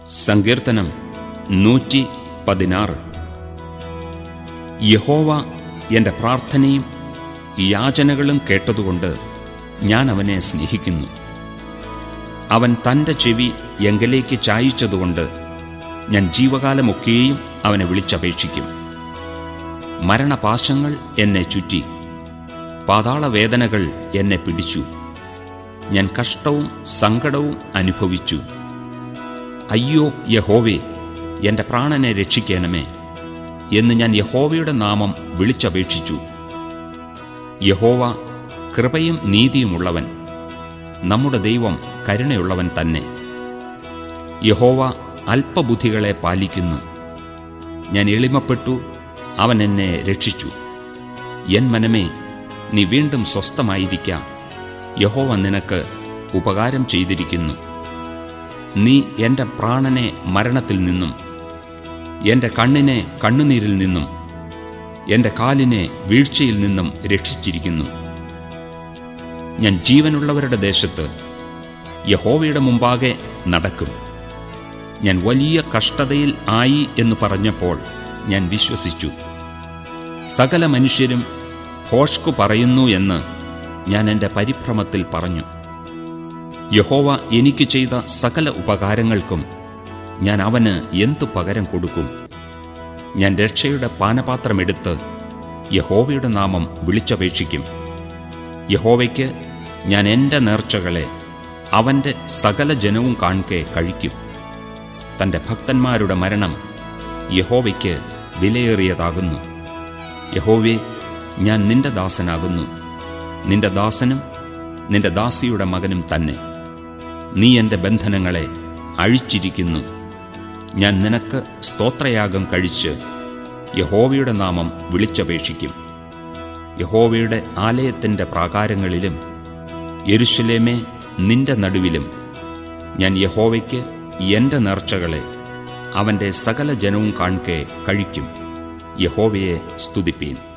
സങ്കീർത്തനം നൂറ്റി പതിനാറ് യഹോവ എൻ്റെ പ്രാർത്ഥനയും യാചനകളും കേട്ടതുകൊണ്ട് ഞാൻ അവനെ സ്നേഹിക്കുന്നു അവൻ തൻ്റെ ചെവി എങ്കലേക്ക് ചായിച്ചതുകൊണ്ട് ഞാൻ ജീവകാലമൊക്കെയും അവനെ വിളിച്ചപേക്ഷിക്കും മരണപാശങ്ങൾ എന്നെ ചുറ്റി പാതാളവേദനകൾ എന്നെ പിടിച്ചു ഞാൻ കഷ്ടവും സങ്കടവും അനുഭവിച്ചു അയ്യോ യഹോവേ എൻ്റെ പ്രാണനെ രക്ഷിക്കണമേ എന്ന് ഞാൻ യഹോവയുടെ നാമം വിളിച്ചപേക്ഷിച്ചു യഹോവ കൃപയും നീതിയുമുള്ളവൻ നമ്മുടെ ദൈവം കരുണയുള്ളവൻ തന്നെ യഹോവ അല്പബുദ്ധികളെ പാലിക്കുന്നു ഞാൻ എളിമപ്പെട്ടു അവൻ എന്നെ രക്ഷിച്ചു എൻ മനമേ നീ വീണ്ടും സ്വസ്ഥമായിരിക്കാം യഹോവ നിനക്ക് ഉപകാരം ചെയ്തിരിക്കുന്നു നീ എൻ്റെ പ്രാണനെ മരണത്തിൽ നിന്നും എൻ്റെ കണ്ണിനെ കണ്ണുനീരിൽ നിന്നും എൻ്റെ കാലിനെ വീഴ്ചയിൽ നിന്നും രക്ഷിച്ചിരിക്കുന്നു ഞാൻ ജീവനുള്ളവരുടെ ദേശത്ത് യഹോവയുടെ മുമ്പാകെ നടക്കും ഞാൻ വലിയ കഷ്ടതയിൽ ആയി എന്ന് പറഞ്ഞപ്പോൾ ഞാൻ വിശ്വസിച്ചു സകല മനുഷ്യരും ഭോഷ്കു പറയുന്നു എന്ന് ഞാൻ എൻ്റെ പരിഭ്രമത്തിൽ പറഞ്ഞു യഹോവ എനിക്ക് ചെയ്ത സകല ഉപകാരങ്ങൾക്കും ഞാൻ അവന് എന്തു പകരം കൊടുക്കും ഞാൻ രക്ഷയുടെ പാനപാത്രമെടുത്ത് യഹോവയുടെ നാമം വിളിച്ചപേക്ഷിക്കും യഹോവയ്ക്ക് ഞാൻ എൻ്റെ നേർച്ചകളെ അവൻ്റെ സകല ജനവും കാൺകെ കഴിക്കും തൻ്റെ ഭക്തന്മാരുടെ മരണം യഹോവയ്ക്ക് വിലയേറിയതാകുന്നു യഹോവേ ഞാൻ നിന്റെ ദാസനാകുന്നു നിന്റെ ദാസനും നിന്റെ ദാസിയുടെ മകനും തന്നെ നീ എൻ്റെ ബന്ധനങ്ങളെ അഴിച്ചിരിക്കുന്നു ഞാൻ നിനക്ക് സ്തോത്രയാഗം കഴിച്ച് യഹോവയുടെ നാമം വിളിച്ചപേക്ഷിക്കും യഹോവയുടെ ആലയത്തിൻ്റെ പ്രാകാരങ്ങളിലും യെരുശലേമേ നിന്റെ നടുവിലും ഞാൻ യഹോവയ്ക്ക് എൻ്റെ നേർച്ചകളെ അവൻ്റെ സകല ജനവും കാൺകെ കഴിക്കും യഹോവയെ സ്തുതിപ്പീൻ